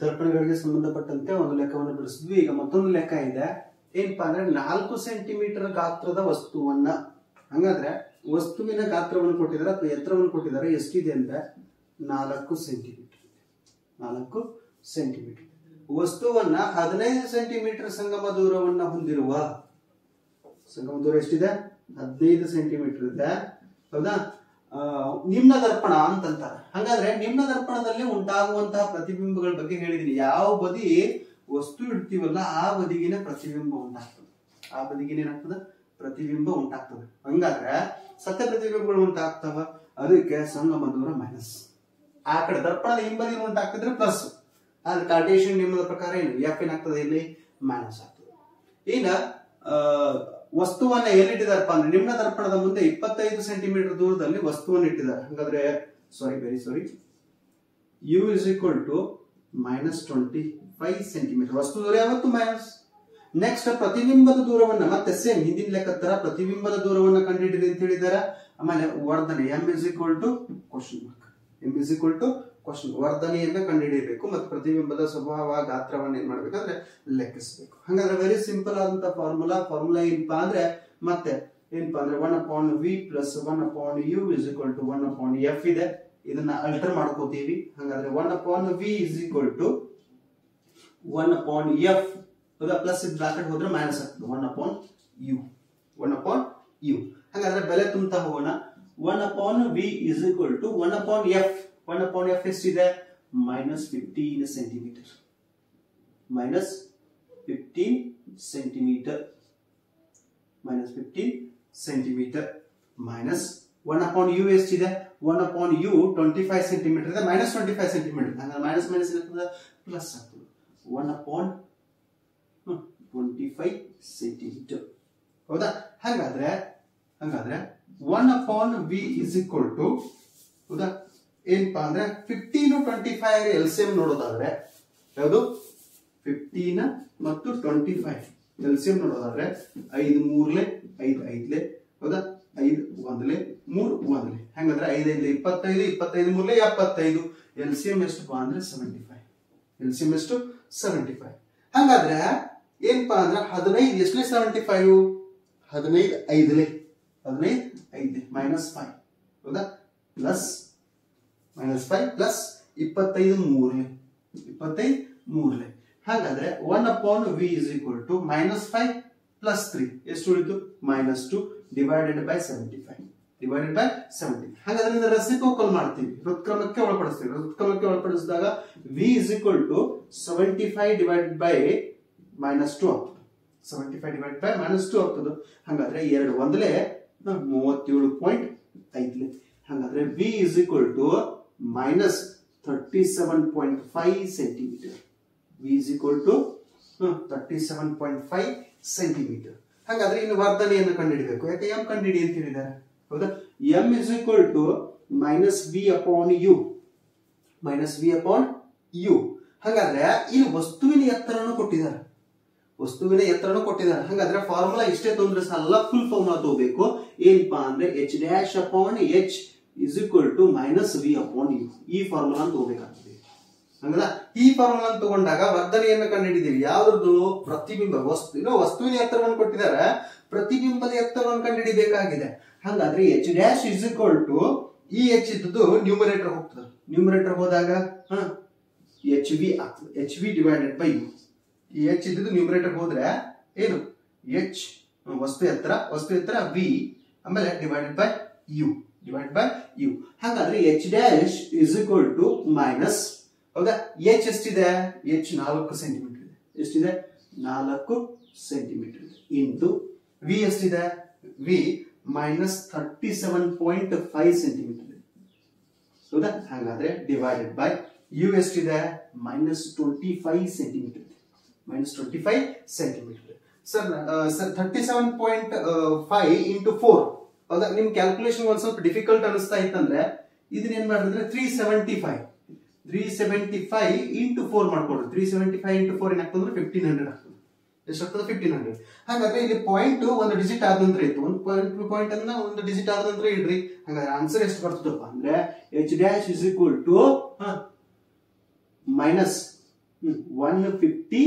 ದರ್ಪಣಗಳಿಗೆ ಸಂಬಂಧಪಟ್ಟಂತೆ ಒಂದು ಲೆಕ್ಕವನ್ನು ಬಿಡಿಸಿದ್ವಿ ಈಗ ಮತ್ತೊಂದು ಲೆಕ್ಕ ಇದೆ ಏನಪ್ಪಾ ಅಂದ್ರೆ ನಾಲ್ಕು ಸೆಂಟಿಮೀಟರ್ ಗಾತ್ರದ ವಸ್ತುವನ್ನ ಹಂಗಾದ್ರೆ ವಸ್ತುವಿನ ಗಾತ್ರವನ್ನು ಕೊಟ್ಟಿದ್ದಾರೆ ಅಥವಾ ಎತ್ತರವನ್ನು ಕೊಟ್ಟಿದ್ದಾರೆ ಎಷ್ಟಿದೆ ಅಂದ್ರೆ ನಾಲ್ಕು ಸೆಂಟಿಮೀಟರ್ ನಾಲ್ಕು ಸೆಂಟಿಮೀಟರ್ ವಸ್ತುವನ್ನ ಹದಿನೈದು ಸೆಂಟಿಮೀಟರ್ ಸಂಗಮ ದೂರವನ್ನ ಹೊಂದಿರುವ ಸಂಗಮ ದೂರ ಎಷ್ಟಿದೆ ಹದಿನೈದು ಸೆಂಟಿಮೀಟರ್ ಇದೆ ಹೌದಾ ಆ, ನಿಮ್ನ ದರ್ಪಣ ಅಂತಂತಾರೆ ಹಾಗಾದ್ರೆ ನಿಮ್ನ ದರ್ಪಣದಲ್ಲಿ ಉಂಟಾಗುವಂತಹ ಪ್ರತಿಬಿಂಬಗಳ ಬಗ್ಗೆ ಹೇಳಿದೀನಿ ಯಾವ ಬದಿ ವಸ್ತು ಇಡ್ತೀವಲ್ಲ ಆ ಬದಿಗಿನ ಪ್ರತಿಬಿಂಬ ಉಂಟಾಗ್ತದೆ ಆ ಬದಿಗಿನ ಏನಾಗ್ತದೆ ಪ್ರತಿಬಿಂಬ ಉಂಟಾಗ್ತದೆ ಹಂಗಾದ್ರೆ ಸತ್ಯ ಪ್ರತಿಬಿಂಬಗಳು ಉಂಟಾಗ್ತವ ಅದಕ್ಕೆ ಸಂಗಮ ದೂರ ಮೈನಸ್ ಆ ಕಡೆ ದರ್ಪಣದ ಹಿಂಬದಿ ಉಂಟಾಗ್ತಿದ್ರೆ ಪ್ಲಸ್ ಆದ್ರೆ ಕಾರ್ಟೇಶಿಯನ್ ನಿಯಮದ ಪ್ರಕಾರ ಏನು ಎಫ್ ಏನಾಗ್ತದೆ ಇಲ್ಲಿ ಮೈನಸ್ ಆಗ್ತದೆ ಈಗ ಆ, ವಸ್ತುವನ್ನ ಎಲ್ಲಿಟ್ಟಿದಾರಪ್ಪ ಅಂದ್ರೆ ನಿಮ್ನ ದರ್ಪಣದ ಮುಂದೆ ಇಪ್ಪತ್ತೈದು ಸೆಂಟಿಮೀಟರ್ ದೂರದಲ್ಲಿ ವಸ್ತುವನ್ನು ಇಟ್ಟಿದ್ದಾರೆ ಹಾಗಾದ್ರೆ sorry very sorry u is equal to minus twenty five centimetre ವಸ್ತು ದೂರ ಯಾವತ್ತು ಮೈನಸ್ ನೆಕ್ಸ್ಟ್ ಪ್ರತಿಬಿಂಬದ ದೂರವನ್ನ ಮತ್ತೆ ಸೇಮ್ ಹಿಂದಿನ ಲೆಕ್ಕ ತರ ಪ್ರತಿಬಿಂಬದ ದೂರವನ್ನ ಕಂಡುಹಿಡಿರಿ ಅಂತ ಹೇಳಿದ್ದಾರೆ ಆಮೇಲೆ ವರ್ಧನೆ m is equal to question mark m is equal to question ವರ್ಧನೆಯನ್ನ ಕಂಡುಹಿಡಿಯಬೇಕು ಮತ್ತು ಪ್ರತಿಬಿಂಬದ ಸ್ವಭಾವ ಗಾತ್ರವನ್ನ ಏನ್ ಮಾಡ್ಬೇಕಂದ್ರೆ ಲೆಕ್ಕಿಸಬೇಕು ಹಾಗಾದ್ರೆ ವೆರಿ ಸಿಂಪಲ್ ಆದಂತ ಫಾರ್ಮುಲಾ ಫಾರ್ಮುಲಾ ಏನಪ್ಪಾ ಅಂದ್ರೆ ಮತ್ತೆ ಏನಪ್ಪಾ ಅಂದ್ರೆ one upon v plus one upon u is equal to one upon f ಇದೆ ಇದನ್ನ ಅಲ್ಟರ್ ಮಾಡ್ಕೋತೀವಿ ಹಾಗಾದ್ರೆ one upon v is equal to one upon f ಹೌದಾ ಪ್ಲಸ್ ಇದು ಬ್ರಾಕೆಟ್ ಹೋದ್ರೆ ಮೈನಸ್ ಆಗ್ತದೆ one upon u one upon u ಹಾಗಾದ್ರೆ ಬೆಲೆ ತುಂಬ್ತಾ ಹೋಗೋಣ one upon v is equal to one upon f one upon f ಎಷ್ಟಿದೆ minus fifteen centimetre minus fifteen centimetre minus fifteen centimetre minus one upon u ಎಷ್ಟಿದೆ one upon u twenty five centimetre ಇದೆ minus twenty five centimetre ಹಂಗಾದ್ರೆ minus minus ಏನಾಗ್ತದೆ plus ಆಗ್ತದೆ one upon twenty five centimetre ಹೌದಾ ಹಾಗಾದ್ರೆ ಹಾಗಾದ್ರೆ one upon v is equal to ಹೌದಾ ಏನಪ್ಪಾ ಅಂದ್ರೆ fifteen twenty five L C M ನೋಡೋದಾದ್ರೆ ಯಾವುದು ಫಿಫ್ಟೀನ್ ಮತ್ತು twenty five L C M ನೋಡೋದಾದ್ರೆ ಐದು ಮೂರ್ಲೆ ಐದು ಐದ್ಲೆ ಹೌದಾ ಐದು ಒಂದ್ಲೆ ಮೂರು ಒಂದ್ಲೆ ಹಂಗಂದ್ರೆ ಐದೈದು ಇಪ್ಪತ್ತೈದು ಇಪ್ಪತ್ತೈದು ಮೂರ್ಲೆ ಎಪ್ಪತ್ತೈದು ಎಲ್ ಸಿ ಎಂ ಎಷ್ಟಪ್ಪ ಅಂದ್ರೆ seventy five L C M ಎಷ್ಟು ಸೆವೆಂಟಿ ಫೈವ್ ಹಂಗಾದ್ರೆ ಏನಪ್ಪಾ ಅಂದ್ರೆ ಹದಿನೈದು ಎಷ್ಟನೇ ಸೆವೆಂಟಿ ಫೈವ್ ಹದಿನೈದು ಐದಲೆ ಹದಿನೈದು ಐದು ಮೈನಸ್ ಫೈವ್ ಹೌದಾ ಪ್ಲಸ್ ಮೈನಸ್ ಫೈವ್ ಪ್ಲಸ್ ಇಪ್ಪತ್ತೈದು ಮೂರಲೆ ಇಪ್ಪತ್ತೈದು ಮೂರಲೆ ಹಾಗಾದ್ರೆ one upon v is equal to minus five plus three ಎಷ್ಟು ಉಳಿತು minus two divided by seventy five divided by seventy ಹಾಗಾದ್ರೆ ಇದನ್ನ ರೆಸಿಪೋಕಲ್ ಮಾಡ್ತೀವಿ ಹೃತ್ಕ್ರಮಕ್ಕೆ ಒಳಪಡಿಸ್ತೀವಿ ಹೃತ್ಕ್ರಮಕ್ಕೆ ಒಳಪಡಿಸಿದಾಗ v is equal to seventy five divided by minus two ಆಗ್ತದೆ seventy five divide by minus two ಆಗ್ತದೆ ಹಾಗಾದ್ರೆ ಎರಡು ಒಂದಲೇ ಮೂವತ್ತೇಳು ಪಾಯಿಂಟ್ ಐದ್ಲೆ ಹಾಗಾದ್ರೆ V is equal to minus thirty seven point five centimetre v is equal to thirty seven point five centimetre ಹಾಗಾದ್ರೆ ಇನ್ನು ವರ್ಧನೆಯನ್ನು ಕಂಡುಹಿಡಿಬೇಕು ಯಾಕೆ ಎಂ ಕಂಡುಹಿಡಿ ಅಂತ ಹೇಳಿದ್ದಾರೆ ಹೌದಾ m is equal to minus v upon u minus v upon u ಹಾಗಾದ್ರೆ ಇಲ್ಲಿ ವಸ್ತುವಿನ ಎತ್ತರವನ್ನು ಕೊಟ್ಟಿದ್ದಾರೆ ವಸ್ತುವಿನ ಎತ್ತರನು ಕೊಟ್ಟಿದ್ದಾರೆ ಹಾಗಾದ್ರೆ ಫಾರ್ಮುಲಾ ಇಷ್ಟೇ ತೊಂದ್ರೆ ಸಾಲ ಫುಲ್ ಫಾರ್ಮುಲಾ ತಗೋಬೇಕು ಏನಪ್ಪಾ ಅಂದ್ರೆ h dash upon h is equal to minus v upon u ಈ ಫಾರ್ಮುಲಾ ತಗೋಬೇಕಾಗ್ತದೆ ಹಂಗಲ್ಲ ಈ ಫಾರ್ಮುಲಾ ತಗೊಂಡಾಗ ವರ್ಧನೆಯನ್ನು ಕಂಡುಹಿಡಿದೀವಿ ಯಾವ್ದು ಪ್ರತಿಬಿಂಬ ವಸ್ತು ಇನ್ನು ವಸ್ತುವಿನ ಎತ್ತರವನ್ನು ಕೊಟ್ಟಿದ್ದಾರೆ ಪ್ರತಿಬಿಂಬದ ಎತ್ತರವನ್ನು ಕಂಡುಹಿಡಿಬೇಕಾಗಿದೆ ಹಾಗಾದ್ರೆ h dash is equal to ಈ ಎಚ್ ಇದ್ದದ್ದು ನ್ಯೂಮರೇಟರ್ ಹೋಗ್ತದೆ ನ್ಯೂಮರೇಟರ್ ಹೋದಾಗ ಹ ಎಚ್ ವಿ ಆಗ್ತದೆ h v divided by u ಈ ಎಚ್ ಇದ್ದದ್ದು ನ್ಯೂಮರೇಟರ್ ಹೋದ್ರೆ ಏನು ಎಚ್ ವಸ್ತು ಎತ್ತರ ವಸ್ತು ಎತ್ತರ ವಿ ಆಮೇಲೆ divided by u divide by u ಹಾಗಾದ್ರೆ h dash is equal to minus ಹೌದಾ ಎಚ್ ಎಷ್ಟಿದೆ ಎಚ್ ನಾಲ್ಕು ಸೆಂಟಿಮೀಟರ್ ಇದೆ ಎಷ್ಟಿದೆ ನಾಲ್ಕು ಸೆಂಟಿಮೀಟರ್ ಇದೆ ಇಂಟು ವಿ ಎಷ್ಟಿದೆ v minus thirty seven point five centimetre ಇದೆ ಹೌದಾ ಹಾಗಾದ್ರೆ ಡಿವೈಡೆಡ್ ಬೈ ಯು ಎಷ್ಟಿದೆ ಮೈನಸ್ ಟ್ವೆಂಟಿ ಫೈವ್ ಸೆಂಟಿಮೀಟರ್ ಇದೆ minus twenty five centimetre sir sir thirty seven point five into four ಹೌದಾ ನಿಮ್ ಕ್ಯಾಲ್ಕುಲೇಷನ್ ಒಂದ್ ಸ್ವಲ್ಪ ಡಿಫಿಕಲ್ಟ್ ಅನಿಸ್ತಾ ಇತ್ತಂದ್ರೆ ಇದನ್ನ ಏನ್ ಮಾಡಿದ್ರೆ three seventy five three seventy five into four ಮಾಡ್ಕೊಡ್ರಿ three seventy five into four ಏನಾಗ್ತದೆ ಫಿಫ್ಟೀನ್ ಹಂಡ್ರೆಡ್ ಆಗ್ತದೆ ಎಷ್ಟಾಗ್ತದೆ ಫಿಫ್ಟೀನ್ ಹಂಡ್ರೆಡ್ ಹಾಗಾದ್ರೆ ಇಲ್ಲಿ ಪಾಯಿಂಟ್ ಒಂದು ಡಿಜಿಟ್ ಆದ ನಂತರ ಇತ್ತು ಒಂದು ಪಾಯಿಂಟ್ ಪಾಯಿಂಟ್ ಅನ್ನ ಒಂದು ಡಿಜಿಟ್ ಆದ ನಂತರ ಇಡ್ರಿ ಹಾಗಾದ್ರೆ ಆನ್ಸರ್ ಎಷ್ಟು ಬರ್ತದಪ್ಪ ಅಂದ್ರೆ h dash is equal to minus one fifty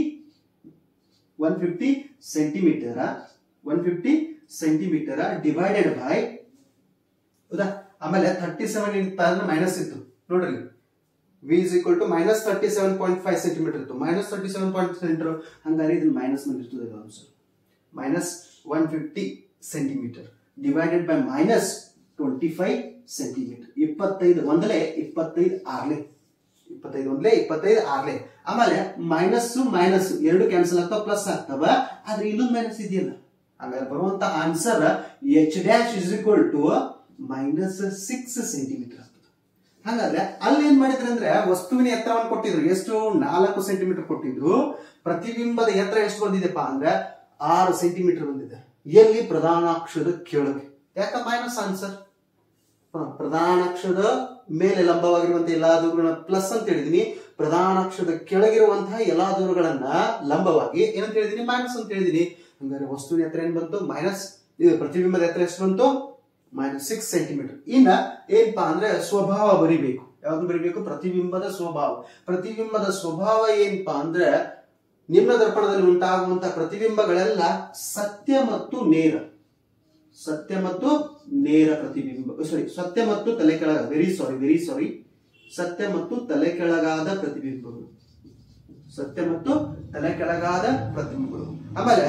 one fifty centimetre one fifty centimetre divided by ಹೌದಾ ಆಮೇಲೆ ತರ್ಟಿ ಸೆವೆನ್ ಇತ್ತ ಅಂದ್ರೆ ಮೈನಸ್ ಇತ್ತು ನೋಡ್ರಿ v is equal to minus thirty seven point five centimetre ಇತ್ತು minus thirty seven point centimetre ಹಂಗಾರೆ ಇದನ್ನ minus ನಲ್ಲಿ ಇರ್ತದೆ answer minus one fifty centimetre divided by minus twenty five centimetre ಇಪ್ಪತ್ತೈದು ಒಂದಲೇ ಇಪ್ಪತ್ತೈದು ಆರ್ಲೆ ಇಪ್ಪತ್ತೈದು ಒಂದ್ಲೆ ಇಪ್ಪತ್ತೈದು ಆರ್ಲೆ ಆಮೇಲೆ ಮೈನಸ್ ಮೈನಸ್ ಎರಡು ಕ್ಯಾನ್ಸಲ್ ಆಗ್ತಾವ ಪ್ಲಸ್ ಆಗ್ತಾವ ಆದ್ರೆ ಇಲ್ಲೊಂದು ಮೈನಸ್ ಇದೆಯಲ್ಲ ಹಾಗಾದ್ರೆ ಬರುವಂತ answer h dash is equal to minus six centimetre ಆಗ್ತದೆ ಹಾಗಾದ್ರೆ ಅಲ್ಲಿ ಏನ್ ಮಾಡಿದ್ರು ಅಂದ್ರೆ ವಸ್ತುವಿನ ಎತ್ತರವನ್ನು ಕೊಟ್ಟಿದ್ರು ಎಷ್ಟು ನಾಲ್ಕು ಸೆಂಟಿಮೀಟರ್ ಕೊಟ್ಟಿದ್ರು ಪ್ರತಿಬಿಂಬದ ಎತ್ತರ ಎಷ್ಟು ಬಂದಿದೆಪ್ಪ ಅಂದ್ರೆ ಆರು ಸೆಂಟಿಮೀಟರ್ ಬಂದಿದೆ ಎಲ್ಲಿ ಪ್ರಧಾನಾಕ್ಷದ ಕೆಳಗೆ ಯಾಕ ಮೈನಸ್ ಆನ್ಸರ್ ಪ್ರಧಾನಾಕ್ಷದ ಮೇಲೆ ಲಂಬವಾಗಿರುವಂತಹ ಎಲ್ಲಾ ದೂರಗಳನ್ನ ಪ್ಲಸ್ ಅಂತ ಹೇಳಿದೀನಿ ಪ್ರಧಾನಾಕ್ಷದ ಕೆಳಗಿರುವಂತಹ ಎಲ್ಲಾ ದೂರಗಳನ್ನ ಲಂಬವಾಗಿ ಏನಂತ ಹೇಳಿದೀನಿ ಮೈನಸ್ ಅಂತ ಹೇಳಿದೀನಿ ಹಂಗಾರೆ ವಸ್ತುವಿನ ಎತ್ತರ ಏನ್ ಬಂತು ಮೈನಸ್ ಇದು ಪ್ರತಿಬಿಂಬದ ಎತ್ತರ ಎಷ್ಟು ಬಂತು ಮೈನಸ್ ಸಿಕ್ಸ್ ಸೆಂಟಿಮೀಟರ್ ಇನ್ನ ಏನಪ್ಪಾ ಅಂದ್ರೆ ಸ್ವಭಾವ ಬರಿಬೇಕು ಯಾವ್ದು ಬರಿಬೇಕು ಪ್ರತಿಬಿಂಬದ ಸ್ವಭಾವ ಪ್ರತಿಬಿಂಬದ ಸ್ವಭಾವ ಏನಪ್ಪಾ ಅಂದ್ರೆ ನಿಮ್ನ ದರ್ಪಣದಲ್ಲಿ ಉಂಟಾಗುವಂತಹ ಪ್ರತಿಬಿಂಬಗಳೆಲ್ಲ ಸತ್ಯ ಮತ್ತು ನೇರ ಸತ್ಯ ಮತ್ತು ನೇರ ಪ್ರತಿಬಿಂಬ ಸಾರಿ ಸತ್ಯ ಮತ್ತು ತಲೆ ಕೆಳಗ ವೆರಿ ಸಾರಿ ವೆರಿ ಸಾರಿ ಸತ್ಯ ಮತ್ತು ತಲೆ ಕೆಳಗಾದ ಪ್ರತಿಬಿಂಬಗಳು ಸತ್ಯ ಮತ್ತು ತಲೆ ಕೆಳಗಾದ ಪ್ರತಿಬಿಂಬಗಳು ಆಮೇಲೆ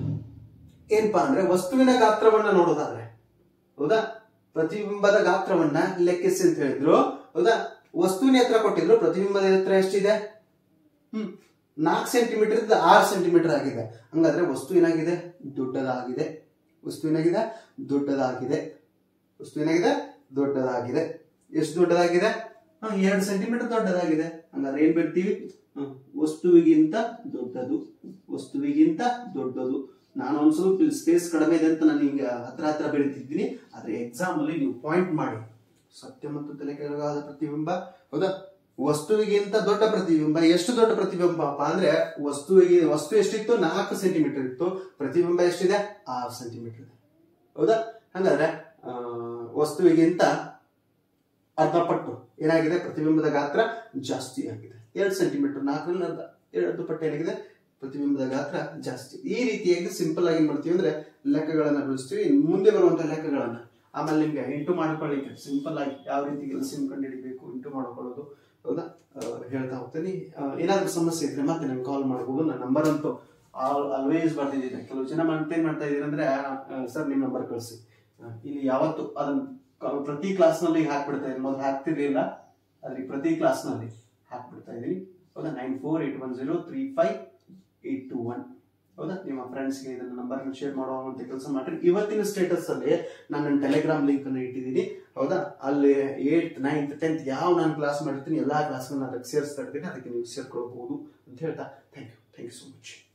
ಏನಪ್ಪಾ ಅಂದ್ರೆ ವಸ್ತುವಿನ ಗಾತ್ರವನ್ನ ನೋಡೋದಾದ್ರೆ ಹೌದಾ ಪ್ರತಿಬಿಂಬದ ಗಾತ್ರವನ್ನ ಲೆಕ್ಕಿಸಿ ಅಂತ ಹೇಳಿದ್ರು ಹೌದಾ ವಸ್ತುವಿನ ಎತ್ತರ ಕೊಟ್ಟಿದ್ರು ಪ್ರತಿಬಿಂಬದ ಎತ್ತರ ಎಷ್ಟಿದೆ ಹ್ಮ್ ನಾಲ್ಕು ಸೆಂಟಿಮೀಟರ್ ಇದ್ದ ಆರು ಸೆಂಟಿಮೀಟರ್ ಆಗಿದೆ ಹಂಗಾದ್ರೆ ವಸ್ತು ಏನಾಗಿದೆ ದೊಡ್ಡದಾಗಿದೆ ವಸ್ತು ಏನಾಗಿದೆ ದೊಡ್ಡದಾಗಿದೆ ವಸ್ತು ಏನಾಗಿದೆ ದೊಡ್ಡದಾಗಿದೆ ಎಷ್ಟು ದೊಡ್ಡದಾಗಿದೆ ಹ, ಎರಡು ಸೆಂಟಿಮೀಟರ್ ದೊಡ್ಡದಾಗಿದೆ ಹಂಗಾದ್ರೆ ಏನ್ ಬಿಡ್ತೀವಿ ಹ್ಮ್, ವಸ್ತುವಿಗಿಂತ ದೊಡ್ಡದು ವಸ್ತುವಿಗಿಂತ ದೊಡ್ಡದು ನಾನು ಒಂದ್ ಸ್ವಲ್ಪ ಸ್ಪೇಸ್ ಕಡಿಮೆ ಇದೆ ಅಂತ ನಾನು ಈಗ ಹತ್ರ ಹತ್ರ ಬೆಳಿತಿದ್ದೀನಿ ಆದ್ರೆ ಎಕ್ಸಾಮ್ ಅಲ್ಲಿ ನೀವು ಪಾಯಿಂಟ್ ಮಾಡಿ ಸತ್ಯ ಮತ್ತು ತಲೆ ಕೆಳಗಾದ ಪ್ರತಿಬಿಂಬ ಹೌದಾ ವಸ್ತುವಿಗಿಂತ ದೊಡ್ಡ ಪ್ರತಿಬಿಂಬ ಎಷ್ಟು ದೊಡ್ಡ ಪ್ರತಿಬಿಂಬ ಅಂದ್ರೆ ವಸ್ತುವಿಗೆ ವಸ್ತು ಎಷ್ಟಿತ್ತು ನಾಲ್ಕು ಸೆಂಟಿಮೀಟರ್ ಇತ್ತು ಪ್ರತಿಬಿಂಬ ಎಷ್ಟಿದೆ ಆರು ಸೆಂಟಿಮೀಟರ್ ಇದೆ ಹೌದಾ ಹಂಗಾದ್ರೆ ಆ, ವಸ್ತುವಿಗಿಂತ ಅರ್ಧ ಪಟ್ಟು ಏನಾಗಿದೆ ಪ್ರತಿಬಿಂಬದ ಗಾತ್ರ ಜಾಸ್ತಿ ಆಗಿದೆ ಎರಡು ಸೆಂಟಿಮೀಟರ್ ನಾಲ್ಕರಲ್ಲಿ ಅರ್ಧ ಎರಡು ಪಟ್ಟು ಏನಾಗಿದೆ ಪ್ರತಿಬಿಂಬದ ಗಾತ್ರ ಜಾಸ್ತಿ ಈ ರೀತಿಯಾಗಿ ಸಿಂಪಲ್ ಆಗಿ ಏನ್ ಮಾಡ್ತೀವಿ ಅಂದ್ರೆ ಲೆಕ್ಕಗಳನ್ನ ಬಿಡಿಸ್ತೀವಿ ಇನ್ನು ಮುಂದೆ ಬರುವಂತಹ ಲೆಕ್ಕಗಳನ್ನ ಆಮೇಲೆ ನಿಮ್ಗೆ ಇಂಟು ಮಾಡ್ಕೊಳ್ಳಿಕ್ಕೆ ಸಿಂಪಲ್ ಆಗಿ ಯಾವ ರೀತಿ ಎಲ್ಸಿಎಂ ಕಂಡುಹಿಡಿಬೇಕು ಇಂಟು ಮಾಡ್ಕೊಳ್ಳೋದು ಹೌದಾ ಆ, ಹೇಳ್ತಾ ಹೋಗ್ತೀನಿ ಆ, ಏನಾದ್ರೂ ಸಮಸ್ಯೆ ಇದ್ರೆ ಮತ್ತೆ ನಂಗೆ ಕಾಲ್ ಮಾಡ್ಬೋದು ನನ್ನ ನಂಬರ್ ಅಂತೂ ಆಲ್ವೇಸ್ ಬರ್ತಿದ್ದೀನಿ ಕೆಲವು ಜನ ಮತ್ತೇನ್ ಮಾಡ್ತಾ ಇದೀರಿ ಅಂದ್ರೆ ಸರ್ ನಿಮ್ಮ ನಂಬರ್ ಕಳಿಸಿ ಇಲ್ಲಿ ಯಾವತ್ತು ಅದನ್ನ ಕ- ಪ್ರತಿ ಕ್ಲಾಸ್ ನಲ್ಲಿ ಹಾಕ್ಬಿಡ್ತಾ ಇದ್ದೀನಿ ಮೊದಲು ಹಾಕ್ತಿರ್ಲಿಲ್ಲ ಅದ್ರಿಗೆ ಪ್ರತಿ ಕ್ಲಾಸ್ ನಲ್ಲಿ ಹಾಕ್ಬಿಡ್ತಾ ಇದೀನಿ ಹೌದಾ nine four eight one zero three five eight two one ಹೌದಾ ನಿಮ್ಮ ಫ್ರೆಂಡ್ಸ್ಗೆ ಇದನ್ನ ನಂಬರ್ ಶೇರ್ ಮಾಡುವಂತ ಕೆಲಸ ಮಾಡ್ರಿ ಇವತ್ತಿನ ಸ್ಟೇಟಸ್ ಅಲ್ಲಿ ನಾನು ನನ್ನ ಟೆಲಿಗ್ರಾಮ್ ಲಿಂಕ್ ಅನ್ನು ಇಟ್ಟಿದ್ದೀನಿ ಹೌದಾ ಅಲ್ಲಿ ಏಟ್ ನೈನ್ತ್ ಟೆಂತ್ ಯಾವ ನಾನು ಕ್ಲಾಸ್ ಮಾಡಿರ್ತೀನಿ ಎಲ್ಲಾ ಕ್ಲಾಸ್ಗಳನ್ನ ಅದಕ್ಕೆ ಸೇರಿಸ್ತಾ ಇರ್ತೀನಿ ಅದಕ್ಕೆ ನೀವು ಸೇರ್ಕೊಳ್ಬಹುದು ಅಂತ ಹೇಳ್ತಾ thank you thank you so much